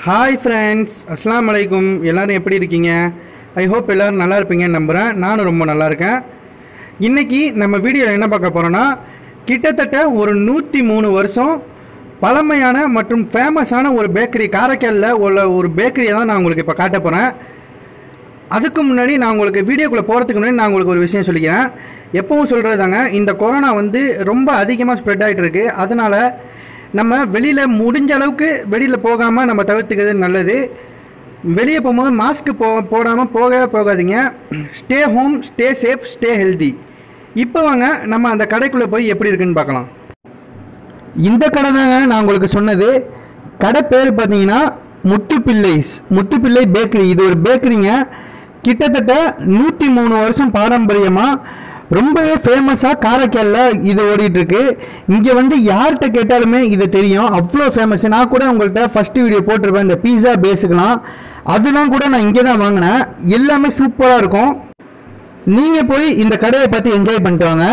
hi friends அஸ்ஸலாமு அலைக்கும் எல்லாரும் எப்படி இருக்கீங்க ஐ ஹோப் எல்லாரும் நல்லா இருப்பீங்கன்னு நம்புகிறேன் நானும் ரொம்ப நல்லா இருக்கேன் இன்னைக்கு நம்ம வீடியோவில் என்ன பார்க்க போகிறோன்னா கிட்டத்தட்ட ஒரு நூற்றி மூணு வருஷம் பழமையான மற்றும் ஃபேமஸான ஒரு பேக்கரி காரைக்காலில் உள்ள ஒரு பேக்கரியை தான் நான் உங்களுக்கு இப்போ காட்ட போகிறேன் அதுக்கு முன்னாடி நான் உங்களுக்கு வீடியோக்குள்ளே போகிறதுக்கு முன்னாடி நான் உங்களுக்கு ஒரு விஷயம் சொல்லிக்கிறேன் எப்பவும் சொல்கிறது தாங்க இந்த கொரோனா வந்து ரொம்ப அதிகமாக ஸ்ப்ரெட் ஆகிட்டு இருக்கு அதனால நம்ம வெளியில் முடிஞ்ச அளவுக்கு வெளியில் போகாமல் நம்ம தவிர்த்துக்கிறது நல்லது வெளியே போகும்போது மாஸ்க் போ போடாமல் போகவே போகாதீங்க stay home stay safe stay healthy இப்போ வாங்க நம்ம அந்த கடைக்குள்ளே போய் எப்படி இருக்குன்னு பார்க்கலாம் இந்த கடை தாங்க நான் உங்களுக்கு சொன்னது கடை பேர் பார்த்தீங்கன்னா முட்டுப்பிள்ளைஸ் முட்டுப்பிள்ளை பேக்கரி இது ஒரு பேக்கரிங்க கிட்டத்தட்ட நூற்றி மூணு வருஷம் பாரம்பரியமாக ரொம்பவே ஃபேமஸாக காரைக்காலில் இது ஓடிட்டு இருக்கு இங்கே வந்து யார்கிட்ட கேட்டாலுமே இது தெரியும் அவ்வளோ ஃபேமஸ் நான் கூட உங்கள்கிட்ட ஃபர்ஸ்ட் வீடியோ போட்டிருப்பேன் இந்த பீஸா பேஸுக்கெலாம் அதெல்லாம் கூட நான் இங்கே தான் வாங்கினேன் எல்லாமே சூப்பராக இருக்கும் நீங்கள் போய் இந்த கடையை பார்த்து என்ஜாய் பண்ணிட்டு வாங்க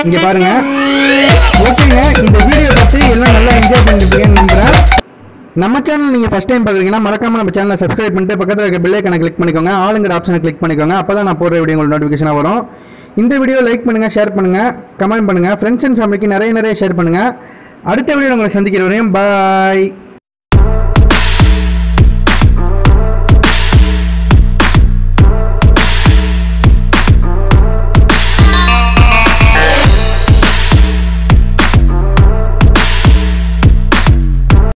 இங்கே பாருங்க ஓகேங்க இந்த வீடியோ பார்த்து எல்லாம் நல்லா என்ஜாய் பண்ணிருப்பீங்கன்னு நம்புறேன் நம்ம சேனல் நீங்கள் ஃபஸ்ட் டைம் பார்க்குறீங்கன்னா மறக்காம நம்ம சேனலை சப்ஸ்கிரைப் பண்ணிட்டு பக்கத்தில் இருக்க பெல் ஐக்கனை கிளிக் பண்ணிக்கோங்க ஆளுங்கிற ஆப்ஷனை கிளிக் பண்ணிக்கோங்க அப்போ தான் நான் போடுற வீடியோ உங்களுக்கு நோட்டிஃபிகேஷனாக வரும் இந்த வீடியோ லைக் பண்ணுங்கள் ஷேர் பண்ணுங்கள் கமெண்ட் பண்ணுங்கள் ஃப்ரெண்ட்ஸ் அண்ட் ஃபேமிலிக்கு நிறைய நிறைய ஷேர் பண்ணுங்கள் அடுத்த வீடியோ உங்களை சந்திக்கிற வரையும் பாய்